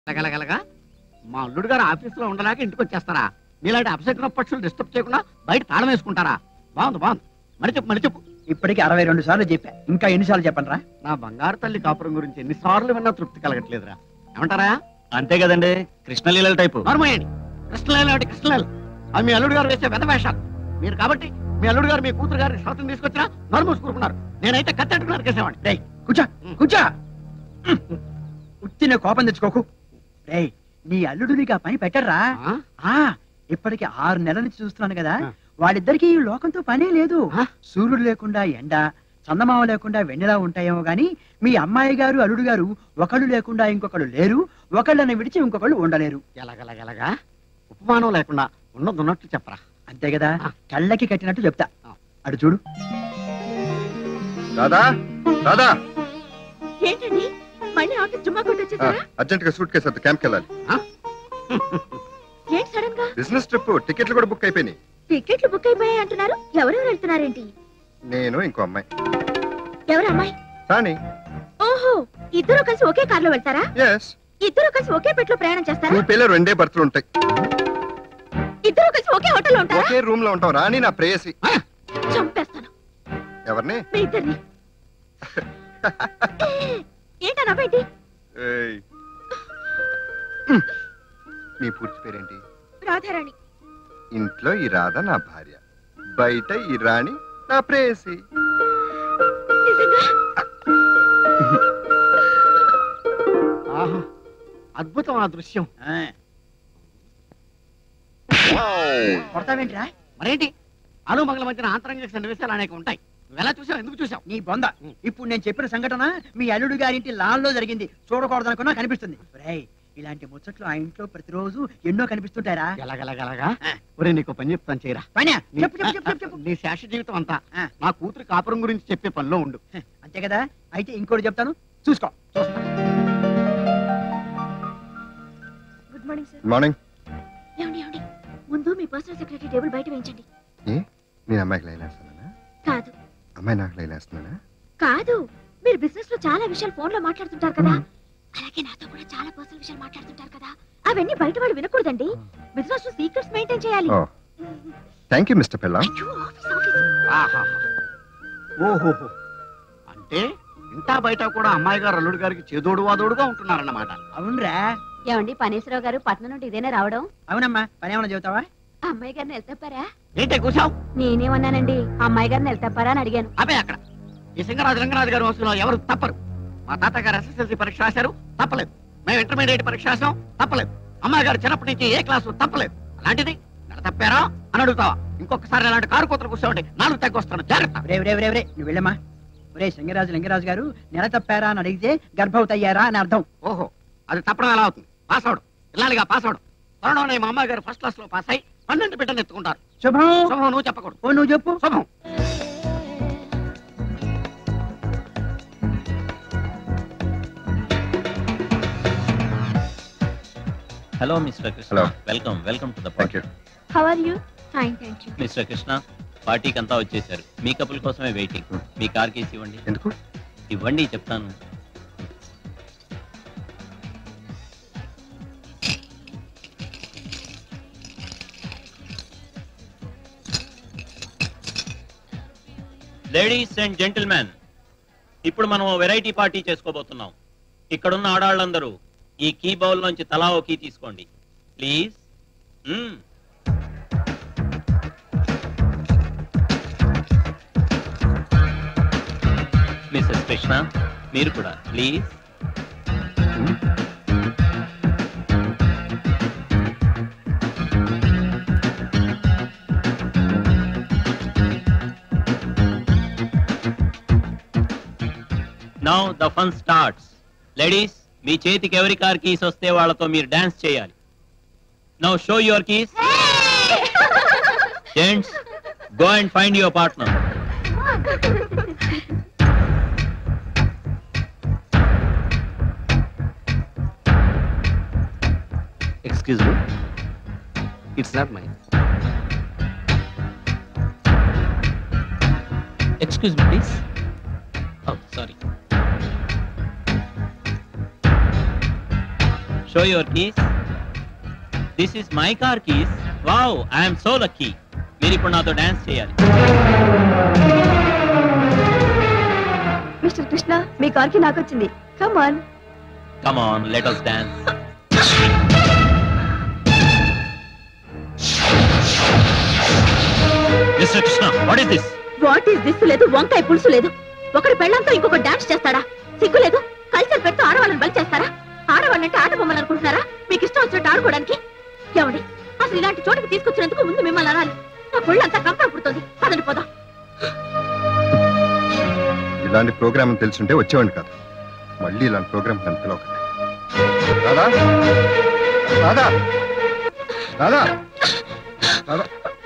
గలగలగా మా అల్లుడు గారు ఆఫీసులో ఉండలేక ఇంటికి వచ్చేస్తారా మీలాంటి అపశకున పక్షులు డిస్టర్బ్ చేయకుండా బయట తాళం వేసుకుంటారా బాగుంది బాగుంది మరి చెప్పు మరి చెప్పు ఇప్పటికి అరవై రెండు సార్లు చెప్పా ఇంకా ఎన్నిసార్లు చెప్పండి రా నా బంగారు తల్లి కాపురం గురించి ఎన్నిసార్లు విన్నా తృప్తి కలగట్లేదురా ఏమంటారా అంతే కదండి కృష్ణలీల టైపు నోర్మోయండి కృష్ణలేలు ఒకటి కృష్ణలేలు అవి మీ అల్లుడు గారు వేసే వెద వేషాలు మీరు కాబట్టి మీ అల్లుడు గారు మీ కూతురు గారిని శ్రోతం తీసుకొచ్చినా నోరు మూసుకుంటున్నారు నేనైతే కత్తెట్టుకున్నారు కేసేవాడి రేయ్ కూర్చో కూర్చో ఉత్తిన కోపం తెచ్చుకోకు రేయ్ నీ అల్లుడు నీకు ఆ పని పెట్టర్రా ఆ ఇప్పటికి ఆరు నెలల నుంచి చూస్తున్నాను కదా ఆ. వాళ్ళిద్దరికి ఈ లోకంతో పనే లేదు ఆ? సూర్యుడు లేకుండా ఎండ చందమామ లేకుండా వెన్నెలా ఉంటాయేమో గాని మీ అమ్మాయి గారు అల్లుడు గారు ఒకళ్ళు లేకుండా ఇంకొకళ్ళు లేరు ఒకళ్ళని విడిచి ఇంకొకళ్ళు ఉండలేరు ఎలాగలగలగా ఉపమానం లేకుండా ఉన్నది ఉన్నట్లు చెప్పరా అంతే కదా ఆ. కళ్ళకి కట్టినట్టు చెప్తా ఆ. అటు చూడు రాదా రాదా ఏంటండి మళ్ళీ ఆఫీస్ జుమ్మా కొట్టొచ్చేసారా అర్జెంట్ గా సూట్ కేసు వద్ద క్యాంప్కి వెళ్ళాలి ఏంటి సడన్ గా బిజినెస్ ట్రిప్ టికెట్లు కూడా బుక్ అయిపోయినాయి టికెట్లు బుక్ అయిపోయాయి అంటున్నారు ఎవరెవరు వెళ్తున్నారేంటి నేను ఇంకో అమ్మాయి ఎవరు అమ్మాయి రాణి ఓహో ఇద్దరు కలిసి ఒకే కార్లో వెళ్తారా ఎస్ ఇద్దరు కలిసి ఒకే పెట్లో ప్రయాణం చేస్తారా టూ పేర్లు రెండే బర్త్లు ఉంటాయి ఇద్దరు కలిసి ఒకే హోటల్లో ఉంటారా ఒకే రూమ్ లో ఉంటాం రాణి నా ప్రేయసి చంపేస్తాను ఎవరిని మీ ఇద్దరిని ఏంటా నవ్వేంటి ఏయ్. నీ పూర్తి పేరేంటి రాధారాణి ఇంట్లో ఈ రాధ నా భార్య బయట ఈ రాణి నా ప్రేయసి నిజంగా ఆహా అద్భుతం ఆ దృశ్యం ఆ. కొడతావేంట్రా మరేంటి అను మగల మధ్యన ఆంతరంగిక సన్నివేశాలు అనేక ఉంటాయి నువ్వెలా చూసావు ఎందుకు చూసావు నీ బొంద ఇప్పుడు నేను చెప్పిన సంఘటన మీ అల్లుడు గారింటి లాన్లో జరిగింది చూడకూడదనుకున్నా కనిపిస్తుంది రేయ్ ఇలాంటి ముచ్చట్లు ఆ ఇంట్లో ప్రతిరోజు ఎన్నో కనిపిస్తుంటారా ఎలాగలగలగా ఒరే నీకు పని చెప్తాను చేయరా పని నీ- చెప్పు చెప్పు చెప్పు చెప్పు చెప్పు నీ శేష జీవితం అంతా ఆ. నా కూతురు కాపురం గురించి చెప్పే పనిలో ఉండు అంతే కదా అయితే ఇంకోటి చెప్తాను చూసుకో గుడ్ మార్నింగ్ సార్ మార్నింగ్ ఏమండి ఏమండి ముందు మీ పర్సనల్ సెక్రటరీ టేబుల్ బయట వేయించండి ఏ నేను అమ్మాయికి లైన్ వేస్తున్నానా కాదు అమ్మాయి నాకు లైన్ వేస్తున్నానా కాదు మీరు బిజినెస్ లో చాలా విషయాలు ఫోన్ లో మాట్లాడుతుంటారు కదా అలాగే నాతో కూడా చాలా పర్సనల్ విషయాలు మాట్లాడుతుంటారు కదా అవన్నీ బయట వాళ్ళు వినకూడదండి బిజినెస్ లో సీక్రెట్స్ మెయింటైన్ చేయాలి ఓ థ్యాంక్ యూ మిస్టర్ పిల్ల అయ్యో, ఆఫీస్, ఆఫీస్. ఆహా ఓహోహో అంటే ఇంటా బయట కూడా అమ్మాయి గారు అల్లుడు గారికి చేదోడు వాదోడుగా ఉంటున్నారన్నమాట అవునరా ఏమండి పనేశ్వరరావు గారు పట్నం నుండి ఇదేనా రావడం అవునమ్మా పని ఏమైనా చెబుతావా ఆ అమ్మాయి గారిని వెళ్తాపారా ఏంటే కూసావు నేనేమన్నానండి ఆ అమ్మాయి గారిని వెళ్తాపారా అని అడిగాను అదే అక్కడ ఈ సింగరాజు రంగరాజు గారి వంశంలో ఎవరు తప్పరు మా తాతగారు ఎస్ఎస్ఎల్సీ పరీక్ష రాశారు తప్పలేదు మేము ఇంటర్మీడియట్ పరీక్ష రాసాం తప్పలేదు అమ్మాయి గారు చిన్నప్పటి నుంచి ఏ క్లాసు తప్పలేదు అలాంటిది నెల తప్పారా అని అడుగుతావా ఇంకొకసారి అలాంటి కారు కూతురు కూర్చోండి నాలుగు తగ్గొస్తాను జాగ్రత్త రే రే రే రే నువ్వు వెళ్ళమ్మా ఒరే సింగరాజు లింగరాజు గారు నెల తప్పారా అని అడిగితే గర్భవతి అయ్యారా అని అర్థం ఓహో అది తప్పడం ఎలా అవుతుంది పాస్ అవడం ఇల్లాలిగా పాస్ అవడం త్వరలోనే మా అమ్మాయి గారు ఫస్ట్ క్లాస్ లో పాస్ అయి పన్నెండు బిడ్డలు ఎత్తుకుంటారు శుభం శుభం నువ్వు చెప్పకూడదు ఓ నువ్వు చెప్పు శుభం hello mister Krishna Hello. Welcome welcome to the thank you how are you fine thank you mister Krishna పార్టీకి అంతా వచ్చేసారు మీ కపుల్ కోసమే వెయిటింగ్ Hmm. మీ కార్ కేసు ఇవ్వండి ఎందుకు ఇవ్వండి చెప్తాను లేడీస్ అండ్ జెంటిల్మెన్ ఇప్పుడు మనం వెరైటీ పార్టీ చేసుకోబోతున్నాం ఇక్కడున్న ఆడాళ్ళందరూ ఈ కీ బౌల్ నుంచి తలా ఓ కీ తీసుకోండి ప్లీజ్ మిస్సెస్ కృష్ణ మీరు కూడా please now the fun starts ladies మీ చేతికి ఎవరి కార్ కీస్ వస్తే వాళ్ళతో మీరు డాన్స్ చేయాలి now show your keys gents go and find your partner excuse me it's not my excuse me please oh sorry show your keys this is my car keys wow I'm so lucky మీరు ఇప్పుడు నాతో dance చేయాలి mister Krishna మీ car కి నాకు వచ్చింది come on come on let us dance mister Krishna what is this what is this లేదు వంకాయ పులుసు లేదు ఒకటి పెళ్ళంతో ఇంకొక డాన్స్ చేస్తాడా సిగ్గు లేదు కల్చర్ పెడితే ఆడవాళ్ళని బలి చేస్తారా ఆడవాళ్ళంటే ఆట బొమ్మలు అనుకుంటున్నారా మీకు ఇష్టం వచ్చినట్టు ఆడుకోవడానికి ఏమండి అసలు ఇలాంటి చోటుకి తీసుకొచ్చినందుకు ముందు మిమ్మల్ని అనాలి నా ఒళ్ళంతా కంపన పుడుతుంది పదండి పోదాం ఇలాంటి ప్రోగ్రామ్ తెలుసుంటే వచ్చేవాడిని కాదు మళ్ళీ ఇలాంటి ప్రోగ్రామ్ కనుక ఒకటి రాదా రాదా రాదా రాదా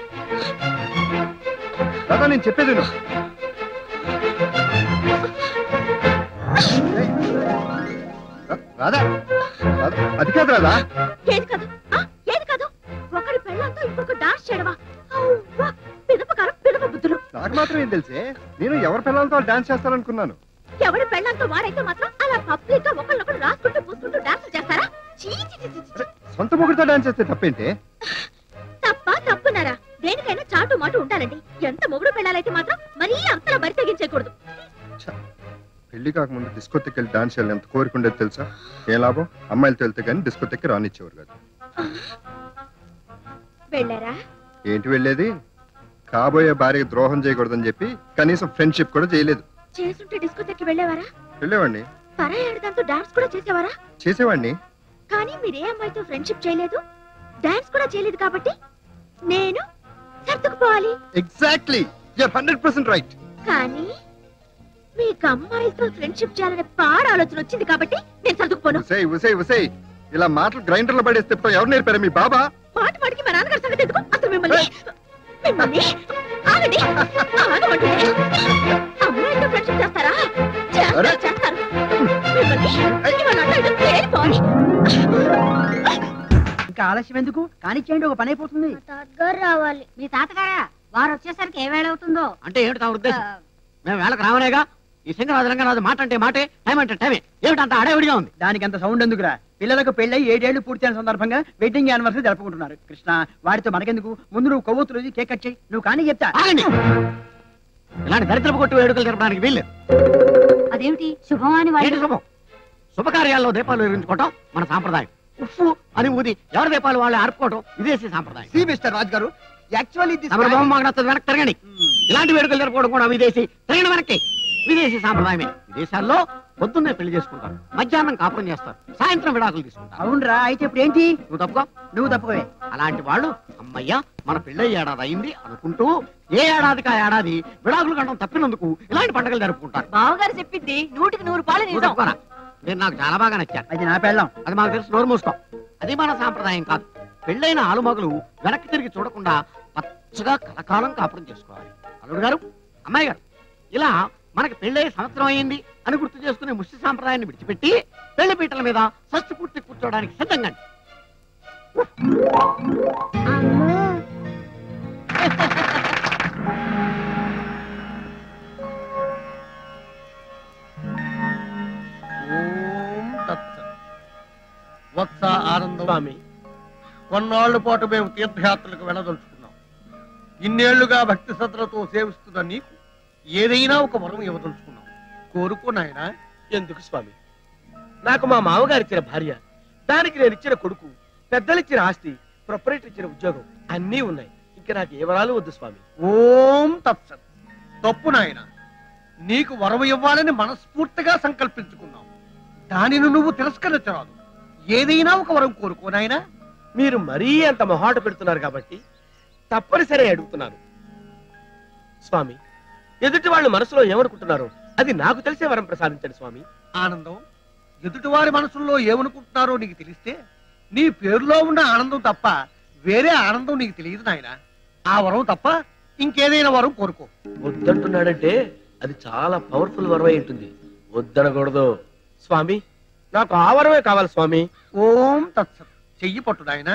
రాదా నేను చెప్పేది విను. ఏయ్. రా- రాదా రాదా అది కాదు రాదా ఏది కాదు ఆ, ఏది కాదు ఒకడి పెళ్ళంతో ఇంకొక డాన్స్ చేయడమా అవ్వా, పిదపకారం పిదప బుద్ధులు నాకు మాత్రం ఏం తెలిసే నేను ఎవరి పిల్లలతో డాన్స్ చేస్తారనుకున్నాను ఎవడి పెళ్ళంతో వాడైతే మాత్రం అలా పబ్లిక్ గా ఒకళ్ళొకడు రాసుకుంటూ పూసుకుంటూ డాన్స్ చేస్తారా చీ చీ, చీ, చీ, చీ. సొంత మొగుడితో డాన్స్ చేస్తే తప్పేంటే తప్ప తప్పున్నారా దేనికైనా చాటు మాటు ఉండాలండి ఎంత మొగుడు పెళ్ళాలైతే మాత్రం మరీ అంతలా బరి తెగించకూడదు పెళ్లి కాకముందు డిస్కోతెక్కి వెళ్ళి డాన్స్ చేయాలి ఎంత కోరుకుండేది తెలుసా ఏ లాభం అమ్మాయిలతో వెళ్తే కానీ డిస్కోతెక్కి రానిచ్చేవారు కాదు వెళ్ళారా ఏంటి వెళ్ళేది కాబోయే భార్యకి ద్రోహం చేయకూడదని చెప్పి కనీసం ఫ్రెండ్షిప్ కూడా చేయలేదు చేసుంటే డిస్కోటెక్కి వెళ్ళేవారా వెళ్ళేవాడిని పరాయాడు దాంతో డాన్స్ కూడా చేసేవారా చేసేవాడిని కానీ మీరే అమ్మాయితో ఫ్రెండ్షిప్ చేయలేదు డాన్స్ కూడా చేయలేదు కాబట్టి నేను సర్దుకుపోవాలి exactly your hundred percent right కానీ మీకు అమ్మాయిలతో ఫ్రెండ్షిప్ చేయాలనే పాడ ఆలోచన వచ్చింది కాబట్టి నేను సర్దుకుపోను ఉసే ఉసే ఉసే ఇలా మాటలు గ్రైండర్ లో పడేస్తే ఇప్పుడు ఎవరు నేర్పారు మీ బాబా మాట మాటికి మా నాన్నగారి సంగతి ఎందుకు అసలు మిమ్మల్ని మిమ్మల్ని ఆగండి ఆగమంటుంది అమ్మాయితో ఫ్రెండ్షిప్ చేస్తారా అరే. చేస్తారు చేస్తారు మిమ్మల్ని ఇవాళ అట్లా ఇటు తేలిపోవాలి ఇంకా ఆలస్యం ఎందుకు కానిచ్చేయండి ఒక పని అయిపోతుంది తాతగారు రావాలి మీ తాతగారా వారు వచ్చేసరికి ఏ వేళ అవుతుందో అంటే ఏమిటి తమ ఉద్దేశం మేము వేళకు రావనేగా ఈ సింగరాజు రంగరాజు మాట అంటే మాటే టైం అంటే టైమే ఏమిటి అంత అడవిడిగా ఉంది దానికి అంత సౌండ్ ఎందుకురా పిల్లలకు పెళ్ళై ఏడేళ్లు పూర్తయిన సందర్భంగా వెడ్డింగ్ యానివర్సరీ జరుపుకుంటున్నారు కృష్ణ వాడితో మనకెందుకు ముందు నువ్వు కొవ్వొత్తులు వదిలి కేక్ కట్ చేయి నువ్వు కానీ చెప్తా ఆగండి ఇలాంటి దరిద్రపు కొట్టు వేడుకలు జరపడానికి వీల్లేదు అదేమిటి శుభమాని ఏంటి వాళ్ళు శుభం శుభకార్యాల్లో దీపాలు వెలిగించుకోవటం మన సాంప్రదాయం ఉప్పు అని ఊది ఎవరి దీపాలు వాళ్ళు ఆర్పుకోవటం విదేశీ సాంప్రదాయం సి మిస్టర్ రాజ్ గారు యాక్చువల్లీ తమరి బొమ్మ మాకు నచ్చదు వెనక్కి తిరగండి ఇలాంటి వేడుకలు జరపడం కూడా విదేశీ తిరగండి వెనక్కి విదేశీ సాంప్రదాయమే విదేశాల్లో పొద్దున్నే పెళ్లి చేసుకుంటారు మధ్యాహ్నం కాపురం చేస్తారు సాయంత్రం విడాకులు తీసుకుంటారు అవునరా అయితే ఇప్పుడు ఏంటి నువ్వు తప్పుకో నువ్వు తప్పుకోవే అలాంటి వాళ్ళు అమ్మయ్య మన పెళ్ళై ఏడాది అయింది అనుకుంటూ ఏ ఏడాదికి ఆ ఏడాది విడాకులు కండం తప్పినందుకు ఇలాంటి పండుగలు జరుపుకుంటారు బావగారు చెప్పింది నూటికి నూరు పాలు నువ్వు తప్పుకోరా మీరు నాకు చాలా బాగా నచ్చారు అది నా పెళ్ళం అది మాకు తెలుసు నోరు మూసుకో అది మన సాంప్రదాయం కాదు పెళ్ళైన ఆలుమగలు వెనక్కి తిరిగి చూడకుండా పచ్చగా కలకాలం కాపురం చేసుకోవాలి అల్లుడు గారు అమ్మాయి గారు ఇలా మనకి పెళ్ళై సంవత్సరం అయింది అని గుర్తు చేసుకునే ముష్టి సాంప్రదాయాన్ని విడిచిపెట్టి పెళ్లి పీటల మీద షష్టి పూర్తి కూర్చోవడానికి సిద్ధంగా ఓం తత్సత్. వత్స ఆనందం స్వామి కొన్నాళ్ల పాటు మేము తీర్థయాత్రలకు వెళ్ళదలుచుకున్నాం ఇన్నేళ్లుగా భక్తి శ్రద్ధలతో సేవిస్తున్న నీకు ఏదైనా ఒక వరం ఇవ్వదలుచుకున్నాం కోరుకో నాయనా ఎందుకు స్వామి నాకు మా మామగారు ఇచ్చిన భార్య దానికి నేను ఇచ్చిన కొడుకు పెద్దలిచ్చిన ఆస్తి ప్రొపరేటర్ ఇచ్చిన ఉద్యోగం అన్నీ ఉన్నాయి ఇంకా నాకు ఏ వరాలు వద్దు స్వామి ఓం తత్సత్ తప్పు నాయన నీకు వరం ఇవ్వాలని మనస్ఫూర్తిగా సంకల్పించుకున్నావు దానిని నువ్వు తిరస్కరించరాదు ఏదైనా ఒక వరం కోరుకో నాయనా మీరు మరీ అంత మొహాట పెడుతున్నారు కాబట్టి తప్పనిసరి అడుగుతున్నాను స్వామి ఎదుటి వాళ్ళు మనసులో ఏమనుకుంటున్నారో అది నాకు తెలిసే వరం ప్రసాదించండి స్వామి ఆనందం ఎదుటివారి మనసుల్లో ఏమనుకుంటున్నారో నీకు తెలిస్తే నీ పేరులో ఉన్న ఆనందం తప్ప వేరే ఆనందం నీకు తెలియదు నాయన ఆ వరం తప్ప ఇంకేదైనా వరం కోరుకో వద్దంటున్నాడంటే అది చాలా పవర్ఫుల్ వరం అయి ఉంటుంది వద్దనకూడదు స్వామి నాకు ఆ వరమే కావాలి స్వామి ఓం తత్సత్ చెయ్యి పట్టు నాయన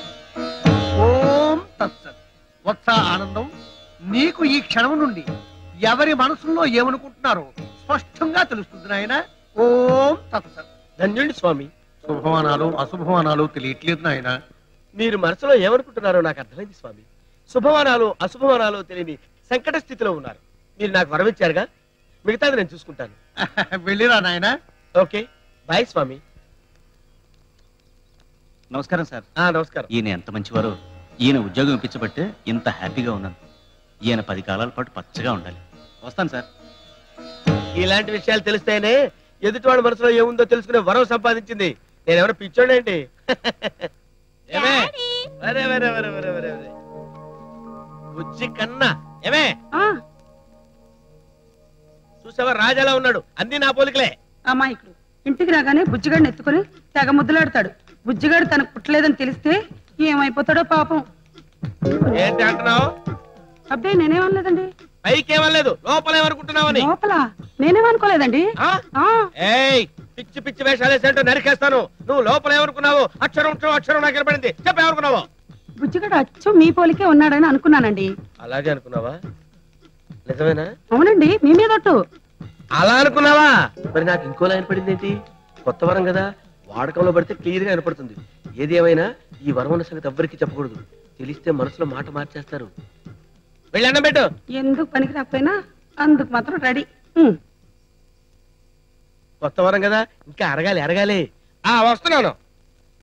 ఓం తత్సత్ వత్స ఆనందం నీకు ఈ క్షణం నుండి ఎవరి మనసులో ఏమనుకుంటున్నారో స్పష్టంగా తెలుస్తుంది నాయన ఓం తత్సత్ ధన్యుడి స్వామి శుభమానాలు అశుభమానాలు తెలియట్లేదు నాయన మీరు మనసులో ఏమనుకుంటున్నారో నాకు అర్థమైంది స్వామి శుభమానాలు అశుభమానాలు తెలియని సంకట స్థితిలో ఉన్నారు మీరు నాకు వరం ఇచ్చారుగా మిగతాది నేను చూసుకుంటాను వెళ్ళిరా నాయన ఓకే బాయ్ స్వామి నమస్కారం సార్ ఆ నమస్కారం ఈయన ఎంత మంచివారో ఈయన ఉద్యోగం ఇప్పించబట్టే ఇంత హ్యాపీగా ఉన్నాను ఈయన పది కాలాల పాటు పచ్చగా ఉండాలి వస్తాను సార్ ఇలాంటి విషయాలు తెలిస్తేనే ఎదుటివాడి మనసులో ఏముందో తెలుసుకునే వరం సంపాదించింది నేను ఎవరో పిచ్చోడేంటి ఏమే వరే వరే వరే వరే వరే వరే బుజ్జి కన్నా ఏమే చూసావా రాజాలా ఉన్నాడు అన్ని నా పోలికలే అమాయకుడు ఇంటికి రాగానే బుజ్జిగాడిని ఎత్తుకొని తెగ ముద్దులాడతాడు బుజ్జిగాడు తనకు పుట్టలేదని తెలిస్తే ఏమైపోతాడో పాపం ఏంటి అంటున్నావు అబ్బాయి నేనేమనలేదండి పైకి ఏమనలేదు లోపల ఏమనుకుంటున్నావని లోపల నేనేమనుకోలేదండి ఆ? ఆ, ఏయ్ పిచ్చి పిచ్చి వేషాలు వేసేంటో నరికేస్తాను నువ్వు లోపల ఏమనుకున్నావు అక్షరం అక్షరం అక్షరం నాకు వినపడింది చెప్పేమనుకున్నావు బుజ్జిగాడు అచ్చు మీ పోలికే ఉన్నాడని అనుకున్నానండి అలాగే అనుకున్నావా నిజమేనా అవునండి మీ మీద ఒట్టు అలా అనుకున్నావా మరి నాకు ఇంకో లైన్ పడింది ఏంటి కొత్త వరం కదా వాడకంలో పడితే క్లియర్ గా వినపడుతుంది ఏది ఏమైనా ఈ వరం ఉన్న సంగతి ఎవ్వరికి చెప్పకూడదు తెలిస్తే మనసులో మాట మార్చేస్తారు వెళ్ళి అన్నం పెట్టు ఎందుకు పనికి రాకపోయినా అందుకు మాత్రం రెడీ ఉమ్. కొత్త వరం కదా ఇంకా అరగాలి అరగాలి ఆ వస్తున్నాను